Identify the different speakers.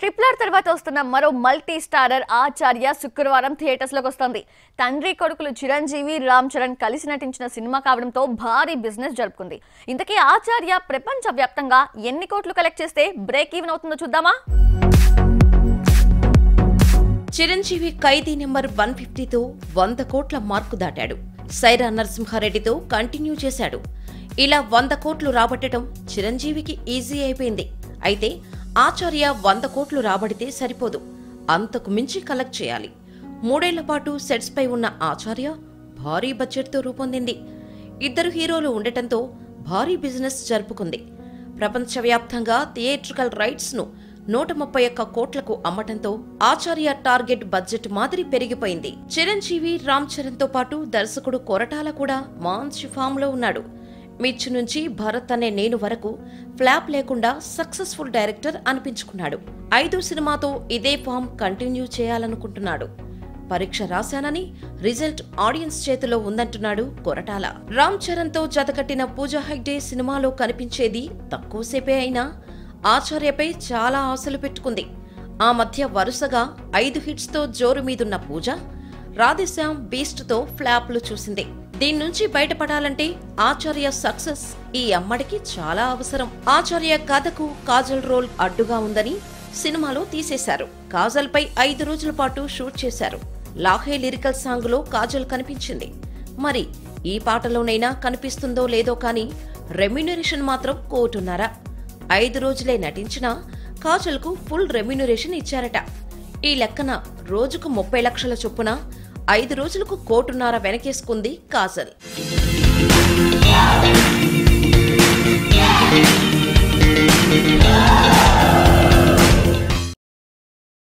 Speaker 1: triple R తర్వాత వస్తున్న మరో మల్టీ స్టారర్ ఆచార్య శుక్రవారం థియేటర్స్ లోకి వస్తుంది తండ్రి కొడుకులు చిరంజీవి రామ్ చరణ్ కలిసి నటించిన సినిమా కావడంతో భారీ బిజినెస్ జరుపుకుంది ఇంతకీ ఆచార్య ప్రపంచ వ్యాప్తంగా ఎన్ని కోట్లు కలెక్ట్ చేస్తే బ్రేక్ ఈవెన్ అవుతుందో చూద్దామా
Speaker 2: చిరంజీవి ఖైదీ నెంబర్ వన్ ఫిఫ్టీతో వంద కోట్ల మార్కు దాటాడు సైరా నరసింహారెడ్డితో కంటిన్యూ చేశాడు ఇలా వంద కోట్లు రాబట్టడం చిరంజీవికి ఈజీ అయిపోయింది అయితే ఆచార్య వంద కోట్లు రాబడితే సరిపోదు అంతకు మించి కలెక్ట్ చేయాలి మూడేళ్ల పాటు సెట్స్ పై ఉన్న ఆచార్య భారీ బడ్జెట్తో రూపొందింది ఇద్దరు హీరోలు ఉండటంతో భారీ బిజినెస్ జరుపుకుంది ప్రపంచవ్యాప్తంగా థియేట్రికల్ రైట్స్ ను నూట ముప్పై ఒక్క కోట్లకు అమ్మటంతో ఆచార్య టార్గెట్ బడ్జెట్ మాదిరి పెరిగిపోయింది చిరంజీవి రామ్ చరణ్ తో పాటు దర్శకుడు కొరటాల కూడా మంచి ఫామ్ లో ఉన్నాడు మిర్చి నుంచి భరత్ అనే నేను వరకు ఫ్లాప్ లేకుండా సక్సెస్ఫుల్ డైరెక్టర్ అనిపించుకున్నాడు ఐదు సినిమాతో ఇదే ఫామ్ కంటిన్యూ చేయాలనుకుంటున్నాడు పరీక్ష రాశానని రిజల్ట్ ఆడియన్స్ చేతిలో ఉందంటున్నాడు కొరటాల రామ్ చరణ్ తో జతకట్టిన పూజా హెగ్డే సినిమాలో కనిపించేది తక్కువసేపే అయినా ఆచార్యపై చాలా ఆశలు పెట్టుకుంది ఆ మధ్య వరుసగా ఐదు హిట్స్ తో జోరు మీదున్న పూజ రాధేశ్యామ్ బీస్ట్ తో ఫ్లాప్లు చూసింది దీని నుంచి బయటపడాలంటే ఆచార్య సక్సెస్ ఈ అమ్మడికి చాలా అవసరం ఆచార్య కథకు కాజల్ రోల్ అడ్డుగా ఉందని సినిమాలో తీసేశారు కాజల్ పై ఐదు రోజుల పాటు షూట్ చేశారు లాహే లిరికల్ సాంగ్ లో కాజల్ కనిపించింది మరి ఈ పాటలోనైనా కనిపిస్తుందో లేదో కానీ రెమ్యునరేషన్ మాత్రం కోటున్నారా ఐదు రోజులే నటించినా కాజల్కు ఫుల్ రెమ్యునరేషన్ ఇచ్చారట ఈ లెక్కన రోజుకు ముప్పై లక్షల చొప్పున ఐదు రోజులకు కోటున్నర వెనకేసుకుంది కాజల్